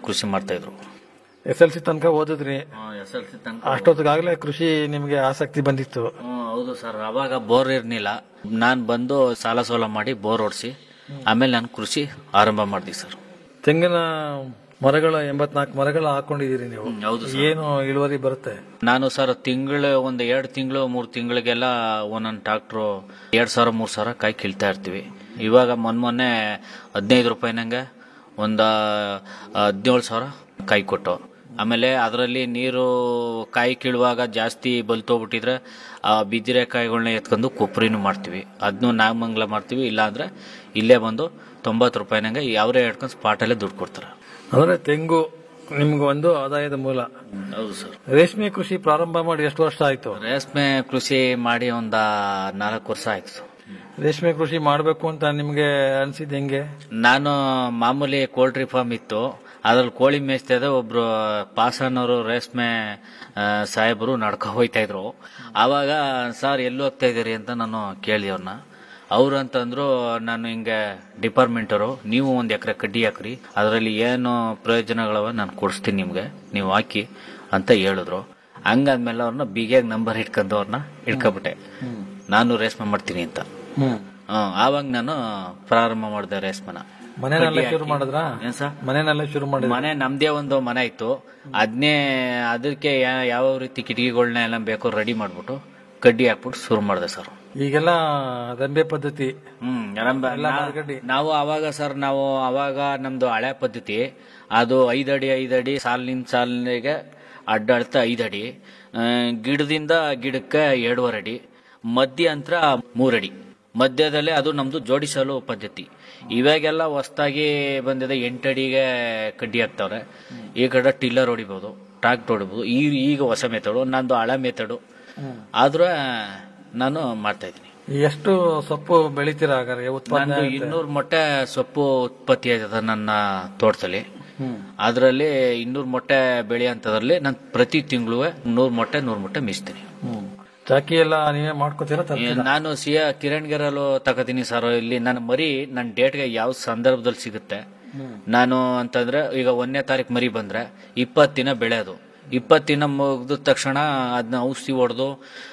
ಕೃಷಿ ಮಾಡ್ತಾ ಇದ್ರು ಎಸ್ ಎಲ್ ಸಿ ತನಕ ಓದಿದ್ರಿ ಎಸ್ ಎಲ್ ಸಿ ತನಕ ಅಷ್ಟೊತ್ತಿಗಾಗಲೇ ಕೃಷಿ ನಿಮಗೆ ಆಸಕ್ತಿ ಬಂದಿತ್ತು ಹ್ಮ್, ಹೌದು ಸರ್ ಅವಾಗ ಬೋರ್ ಇರ್ಲಿಲ್ಲ ನಾನ್ ಬಂದು ಸಾಲ ಸೋಲ ಮಾಡಿ ಬೋರ್ ಓಡಿಸಿ ಆಮೇಲೆ ನಾನು ಕೃಷಿ ಆರಂಭ ಮಾಡಿದ್ವಿ ಸರ್ ತೆಂಗಿನ ಮರಗಳ ಎಂಬತ್ನಾಲ್ಕು ಮರಗಳ ಹಾಕೊಂಡಿದೀರಿ ನೀವು ಹೌದು ಏನು ಇಳುವರಿ ಬರುತ್ತೆ ನಾನು ಸರ್ ತಿಂಗಳು ಒಂದು ಎರಡು ತಿಂಗಳು ಮೂರು ತಿಂಗಳಿಗೆಲ್ಲ ಒಂದೊಂದು ಟ್ರಾಕ್ಟ್ರು ಎರಡ್ ಸಾವಿರ ಮೂರ್ ಸಾವಿರ ಕಾಯಿ ಕೀಳ್ತಾ ಇರ್ತೀವಿ ಇವಾಗ ಮೊನ್ನೆ ಮೊನ್ನೆ ಹದಿನೈದು ರೂಪಾಯಿನಂಗೆ ಒಂದು ಹದಿನೇಳು ಸಾವಿರ ಕಾಯಿ ಕೊಟ್ಟು ಆಮೇಲೆ ಅದರಲ್ಲಿ ನೀರು ಕಾಯಿ ಕೀಳುವಾಗ ಜಾಸ್ತಿ ಬಲ್ತೋಗ್ಬಿಟ್ಟಿದ್ರೆ ಆ ಬಿದಿರೆ ಕಾಯಿಗಳನ್ನ ಎತ್ಕೊಂಡು ಕೊಬ್ಬರಿನೂ ಮಾಡ್ತೀವಿ ಅದನ್ನು ನಾಗಮಂಗಲ ಮಾಡ್ತೀವಿ ಇಲ್ಲಾಂದ್ರೆ ಇಲ್ಲೇ ಬಂದು ತೊಂಬತ್ತು ರೂಪಾಯಿನಂಗೆ ಯಾವ್ರೇ ಹಿಡ್ಕೊಂಡು ಸ್ಪಾಟಲ್ಲೇ ದುಡ್ಡು ಕೊಡ್ತಾರೆ ಅಂದ್ರೆ ತೆಂಗು ನಿಮ್ಗೆ ಒಂದು ಆದಾಯದ ಮೂಲ ಹೌದು ಸರ್ ರೇಷ್ಮೆ ಕೃಷಿ ಪ್ರಾರಂಭ ಮಾಡಿ ಎಷ್ಟು ವರ್ಷ ಆಯ್ತು ರೇಷ್ಮೆ ಕೃಷಿ ಮಾಡಿ ಒಂದ ನಾಲ್ಕು ವರ್ಷ ಆಯ್ತು ರೇಷ್ಮೆ ಕೃಷಿ ಮಾಡಬೇಕು ಅಂತ ನಿಮ್ಗೆ ಅನ್ಸಿದ್ ಹೆಂಗೆ ನಾನು ಮಾಮೂಲಿ ಕೋಲ್ಟ್ರಿ ಫಾರ್ಮ್ ಇತ್ತು ಅದ್ರಲ್ಲಿ ಕೋಳಿ ಮೇಯಿಸ್ತಾ ಇದ್ದೆ ಒಬ್ರು ಪಾಸನವರು ರೇಷ್ಮೆ ಆ, ಸಾಹೇಬರು ನಡ್ಕೊ ಹೋಯ್ತಾ ಇದ್ರು ಆವಾಗ ಸರ್ ಎಲ್ಲಿ ಹೋಗ್ತಾ ಇದೀರಿ ಅಂತ ನಾನು ಕೇಳಿ ಅವ್ರನ್ನ ಅವ್ರು ಅಂತಂದ್ರು ನಾನು ಹಿಂಗೆ ಡಿಪಾರ್ಟ್ಮೆಂಟರು ನೀವು ಒಂದ್ ಎಕರೆ ಕಡ್ಡಿ ಹಾಕ್ರಿ ಅದರಲ್ಲಿ ಏನು ಪ್ರಯೋಜನಗಳವ ನಾನು ಕೊಡಿಸ್ತೀನಿ ನಿಮ್ಗೆ ನೀವು ಹಾಕಿ ಅಂತ ಹೇಳಿದ್ರು ಹಂಗಾದ್ಮೇಲೆ ಅವ್ರನ್ನ ಬಿಗಿಯಾಗಿ ನಂಬರ್ ಇಟ್ಕೊಂಡು ಅವ್ರನ್ನ ಇಟ್ಕೊಬಿಟ್ಟೆ ನಾನು ರೇಷ್ಮೆ ಮಾಡ್ತೀನಿ ಅಂತ ಹ್ಮ್ ಹ್ಮ್, ಆವಾಗ ನಾನು ಪ್ರಾರಂಭ ಮಾಡಿದೆ ರೇಷ್ಮೆನ ಮನೆಯಲ್ಲೇ ಕಡ್ಡಿ ಶುರು ಹಾಕಿ. ಮಾಡಿದ್ರಾ ಏನ್ ಸರ್ ಮನೆಯಲ್ಲೇ ಶುರು ಮಾಡಿದ್ರ ಮನೆ ನಮ್ದೇ ಒಂದು ಮನೆ ಇತ್ತು ಅದನ್ನೇ ಅದಕ್ಕೆ ಯಾ- ಯಾವ ರೀತಿ ಕಿಟಕಿಗಳನ್ನ ಎಲ್ಲ ಬೇಕೋ ರೆಡಿ ಮಾಡ್ಬಿಟ್ಟು ಕಡ್ಡಿ ಹಾಕ್ಬಿಟ್ಟು ಶುರು ಮಾಡಿದೆ ಸರ್ ಈಗೆಲ್ಲ ದಂಬೆ ಪದ್ಧತಿ ಹ್ಮ್ ರಂಬ- ಎಲ್ಲ ನಾ- ಮರಗಡ್ಡಿ. ನಾವು ಅವಾಗ ಸರ್ ನಾವು ಅವಾಗ ನಮ್ದು ಹಳೆ ಪದ್ಧತಿ ಅದು ಐದಡಿ ಐದಡಿ ಸಾಲಿನ ಸಾಲಿಗೆ ಅಡ್ಡಾಡ್ತಾ ಐದಡಿ ಆ, ಗಿಡದಿಂದ ಗಿಡಕ್ಕೆ ಎರಡೂವರೆ ಅಡಿ ಮಧ್ಯ ಅಂತರ ಮೂರಡಿ ಮಧ್ಯದಲ್ಲಿ ಅದು ನಮ್ದು ಜೋಡಿಸಲು ಪದ್ಧತಿ ಇವಾಗೆಲ್ಲ ಹೊಸ್ದಾಗಿ ಬಂದಿದೆ ಎಂಟಡಿಗೆ ಕಡ್ಡಿ ಹಾಕ್ತವ್ರೆ ಈ ಕಡೆ ಟಿಲ್ಲರ್ ಹೊಡಿಬಹುದು ಟ್ರಾಕ್ಟರ್ ಹೊಡಿಬಹುದು ಈ ಈಗ ಹೊಸ ಮೆಥಡು ನಂದು ಹಳೆ ಮೆಥಡು ಆದ್ರೆ ನಾನು ಮಾಡ್ತಾ ಇದ್ದೀನಿ ಎಷ್ಟು ಸೊಪ್ಪು ಬೆಳಿತೀರಾ ಹಾಗಾದ್ರೆ ಉತ್ಪಾದನೆ ನಂದು ಆಗುತ್ತೆ? ಇನ್ನೂರು ಮೊಟ್ಟೆ ಸೊಪ್ಪು ಉತ್ಪತ್ತಿ ಆಯ್ತದ ನನ್ನ ತೋಟದಲ್ಲಿ ಹ್ಮ್. ಅದರಲ್ಲಿ ಇನ್ನೂರು ಮೊಟ್ಟೆ ಬೆಳೆಯಂತದ್ರಲ್ಲಿ ನಾನು ಪ್ರತಿ ತಿಂಗಳು ನೂರು ಮೊಟ್ಟೆ ನೂರು ಮೊಟ್ಟೆ ಮೀಸ್ತೀನಿ ಹ್ಮ್. ಚಾಕಿ ಎಲ್ಲ ನೀವೇ ಮಾಡ್ಕೋತೀರಾ ತರ್ತೀರಾ? ನಾನು ಸಿಯ ಕಿರಣ್ ಗೆರಲು ತಗೋತೀನಿ ಸರ್ ಇಲ್ಲಿ ನನ್ನ ಮರಿ ನನ್ನ ಡೇಟ್ಗೆ ಯಾವ ಸಂದರ್ಭದಲ್ಲಿ ಸಿಗುತ್ತೆ ಹ್ಮ್. ನಾನು ಅಂತಂದ್ರೆ ಈಗ ಒಂದನೇ ತಾರೀಕು ಮರಿ ಬಂದ್ರೆ ಇಪ್ಪತ್ತು ದಿನ ಬೆಳೆಯೋದು ಇಪ್ಪತ್ತು ದಿನ ಮುಗಿದ ತಕ್ಷಣ ಅದನ್ನ ಔಷಧಿ ಹೊಡೆದು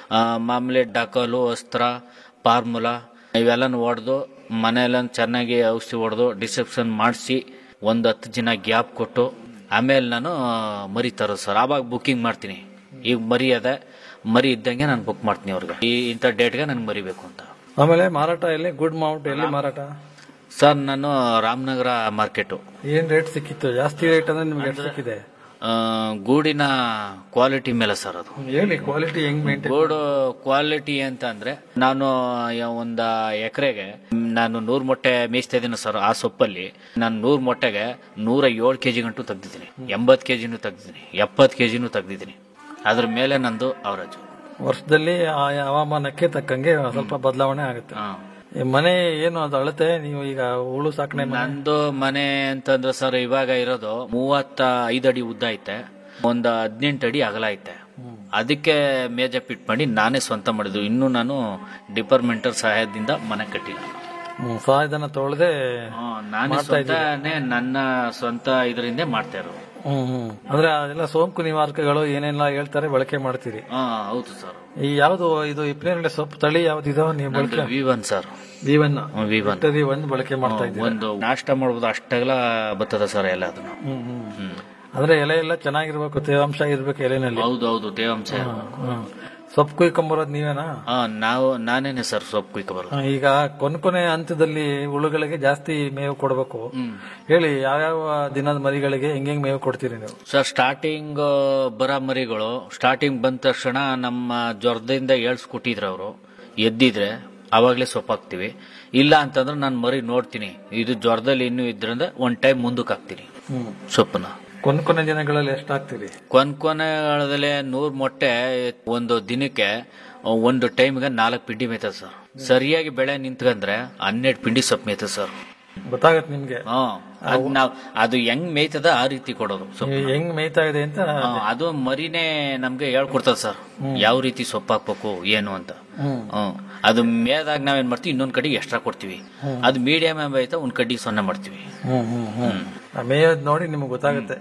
ಮಾಮೂಲಿ ಡಕಲು ಅಸ್ತ್ರ ಫಾರ್ಮುಲಾ ಇವೆಲ್ಲನೂ ಹೊಡೆದು ಮನೆಯೆಲ್ಲ ಚೆನ್ನಾಗಿ ಔಷಧಿ ಹೊಡೆದು ಡಿಸೆಪ್ಷನ್ ಮಾಡಿಸಿ ಒಂದು ಹತ್ತು ದಿನ ಗ್ಯಾಪ್ ಕೊಟ್ಟು ಆಮೇಲೆ ನಾನು ಮರಿ ತರೋದು ಸರ್ ಆವಾಗ ಬುಕ್ಕಿಂಗ್ ಮಾಡ್ತೀನಿ ಈಗ ಮರಿ ಅದ ಮರಿ ಇದ್ದಂಗೆ ನಾನು ಬುಕ್ ಮಾಡ್ತೀನಿ ಅವ್ರಿಗೆ ಈ ಇಂಥ ಡೇಟ್ಗೆ ನನ್ಗೆ ಮರಿಬೇಕು ಅಂತ ಆಮೇಲೆ ಮಾರಾಟ ಎಲ್ಲಿ ಗುಡ್ ಮೌಂಟ್ ಎಲ್ಲಿ ಮಾರಾಟ ಸರ್ ನಾನು ರಾಮನಗರ ಮಾರ್ಕೆಟು ಏನ್ ರೇಟ್ ಸಿಕ್ಕಿತ್ತು ಜಾಸ್ತಿ ರೇಟ್ ಅಂದ್ರೆ ನಿಮ್ಗೆ ಎಷ್ಟು ಸಿಕ್ಕಿದೆ ಆ, ಗೂಡಿನ ಕ್ವಾಲಿಟಿ ಮೇಲೆ ಸರ್ ಅದು ಹೇಳಿ ಕ್ವಾಲಿಟಿ ಹೆಂಗ್ ಮೇಂಟೈನ್ ಗೂಡು ಕ್ವಾಲಿಟಿ ಅಂತ ಅಂದ್ರೆ ನಾನು ಯ- ಒಂದ ಎಕರೆಗೆ ನಾನು ನೂರ್ ಮೊಟ್ಟೆ ಮೇಯಿಸ್ತಾ ಇದ್ದೀನಿ ಸರ್ ಆ ಸೊಪ್ಪಲ್ಲಿ ನಾನು ನೂರ್ ಮೊಟ್ಟೆಗೆ ನೂರ ಏಳು ಕೆಜಿ ಗಂಟು ತೆಗ್ದಿದ್ದೀನಿ ಎಂಬತ್ ಕೆಜಿನೂ ತೆಗ್ದಿದ್ದೀನಿ ಎಪ್ಪತ್ ಕೆಜಿನೂ ತೆಗ್ದಿದ್ದೀನಿ ಅದ್ರ ಮೇಲೆ ನಂದು ಅವರೇಜ್ ವರ್ಷದಲ್ಲಿ ಆ ಹವಾಮಾನಕ್ಕೆ ತಕ್ಕಂಗೆ ಸ್ವಲ್ಪ ಬದಲಾವಣೆ ಆಗುತ್ತೆ ಈ ಮನೆ ಏನು ಅದು ಅಳತೆ ನೀವು ಈಗ ಹುಳು ಸಾಕಣೆ ಮನೆ ನಂದು ಮನೆ ಅಂತಂದ್ರೆ ಸರ್ ಇವಾಗ ಇರೋದು ಮೂವತ್ತ ಐದು ಅಡಿ ಉದ್ದ ಐತೆ ಒಂದು ಹದಿನೆಂಟು ಅಡಿ ಅಗಲ ಐತೆ ಅದಕ್ಕೆ ಮೇಜ ಫಿಟ್ ಮಾಡಿ ನಾನೇ ಸ್ವಂತ ಮಾಡಿದ್ರು ಇನ್ನು ನಾನು ಡಿಪಾರ್ಟ್ಮೆಂಟಲ್ ಸಹಾಯದಿಂದ ಮನೆ ಕಟ್ಟಿಲ್ಲ ಹ್ಮ್, ಸಹಾಯಧನ ತೊಳೆದೆ ನಾನೇ ಮಾಡ್ತಾ ಇದ್ದೀರಿ. ಸ್ವಂತನೇ ನನ್ನ ಸ್ವಂತ ಇದರಿಂದ ಮಾಡ್ತಾ ಇರೋದು ಹ್ಮ್ ಹ್ಮ್ ಅಂದ್ರೆ ಅದೆಲ್ಲ ಸೋಂಕು ನಿವಾರಕಗಳು ಏನೆಲ್ಲ ಹೇಳ್ತಾರೆ ಬಳಕೆ ಮಾಡ್ತೀರಿ ಹಾ ಹೌದು ಸರ್ ಈ ಯಾವ್ದು ಇದು ಇಪ್ನೇರಳೆ ಸೊಪ್ಪು ತಳಿ ಯಾವ್ದಿದೋ ನೀವು ಬಳಕೆ V one sir V one V one victory one ಬಳಕೆ ಮಾಡ್ತಾ ಇದ್ದೀರಿ ಒಂದು ನಾಷ್ಟ ಮಾಡ್ಬೋದು ಅಷ್ಟೆಲ್ಲ ಬರ್ತದ ಸರ್ ಎಲ್ಲ ಅದನ್ನು ಹ್ಮ್ ಹ್ಮ್ ಅಂದ್ರೆ ಎಲೆ ಎಲ್ಲ ಚೆನ್ನಾಗಿರ್ಬೇಕು ತೇವಾಂಶ ಇರ್ಬೇಕು ಎಲೆನಲ್ಲಿ ಹೌದು ಹೌದು ತೇವಾಂಶ ಇರ್ಬೇಕು. ಹ್ಮ್. ಸೊಪ್ಪು ಕುಯ್ಕೊಂಬರೋದು ನೀವೇನಾ ಹಾ ನಾವು ನಾನೇನೆ ಸರ್ ಸೊಪ್ಪು ಕುಯ್ಕೊಬರೋದು ಹಾ, ಈಗ ಕೊನೆ ಕೊನೆ ಹಂತದಲ್ಲಿ ಹುಳುಗಳಿಗೆ ಜಾಸ್ತಿ ಮೇವು ಕೊಡಬೇಕು ಹೇಳಿ ಯಾವ್ಯಾವ ದಿನದ ಮರಿಗಳಿಗೆ ಹೆಂಗ್ ಮೇವು ಕೊಡ್ತೀರಿ ನೀವು ಸರ್ ಸ್ಟಾರ್ಟಿಂಗ್ ಬರ ಮರಿಗಳು ಸ್ಟಾರ್ಟಿಂಗ್ ಬಂದ ತಕ್ಷಣ ನಮ್ಮ ಜ್ವರದಿಂದ ಏಳ್ಸ್ಕೊಟ್ಟಿದ್ರು ಅವರು ಎದ್ದಿದ್ರೆ ಅವಾಗ್ಲೇ ಸೊಪ್ಪು ಹಾಕ್ತಿವಿ ಇಲ್ಲ ಅಂತಂದ್ರೆ ನಾನು ಮರಿ ನೋಡ್ತೀನಿ ಇದು ಜ್ವರದಲ್ಲಿ ಇನ್ನೂ ಇದ್ರಿಂದ ಒಂದ್ ಟೈಮ್ ಮುಂದಕ್ಕೆ ಹಾಕ್ತೀನಿ ಹ್ಮ್ ಸೊಪ್ಪನ್ನ ಕೊನೆ ಕೊನೆ ದಿನಗಳಲ್ಲಿ ಎಷ್ಟು ಹಾಕ್ತೀರಿ ಕೊನ್ ಕೊನೆಗಳದಲ್ಲಿ ನೂರ್ ಮೊಟ್ಟೆ ಒಂದು ದಿನಕ್ಕೆ ಒಂದು ಟೈಮ್ಗೆ ನಾಲ್ಕು ಪಿಂಡಿ ಮೇಯ್ತದೆ ಸರ್ ಸರಿಯಾಗಿ ಬೆಳೆ ನಿಂತ್ಕಂದ್ರೆ ಹನ್ನೆರಡು ಪಿಂಡಿ ಸೊಪ್ಪು ಮೇಯ್ತದೆ ಸರ್ ಗೊತ್ತಾಗತ್ತೆ ನಿಮ್ಗೆ ಹ್ಮ್ ಅದ್ ನಾವ್ ಅದು ಹೆಂಗ್ ಮೇಯ್ತದ ಆ ರೀತಿ ಕೊಡೋದು ಸೊಪ್ಪು ನೀವು ಹೆಂಗ್ ಮೇಯ್ತಾ ಇದೆ ಅಂತ ಹಾ, ಅದು ಮರಿನೇ ನಮ್ಗೆ ಹೇಳ್ಕೊಡ್ತದ ಸರ್ ಯಾವ ರೀತಿ ಸೊಪ್ಪು ಹಾಕ್ಬೇಕು ಏನು ಅಂತ ಹ್ಮ್. ಹ್ಮ್ ಅದು ಮೇದಾಗ ನಾವೇನ್ ಮಾಡ್ತೀವಿ ಇನ್ನೊಂದ್ ಕಡೆಗೆ ಎಕ್ಸ್ಟ್ರಾ ಕೊಡ್ತೀವಿ ಅದು ಮೀಡಿಯಂ ಆಯ್ತಾ ಒಂದ್ ಕಡೆಗೆ ಸೊನ್ನೆ ಮಾಡ್ತೀವಿ ಹ್ಮ್ ಹ್ಮ್ ಹ್ಮ್ ಮೇಯೋದ್ ನೋಡಿ ನಿಮ್ಗೆ ಗೊತ್ತಾಗುತ್ತೆ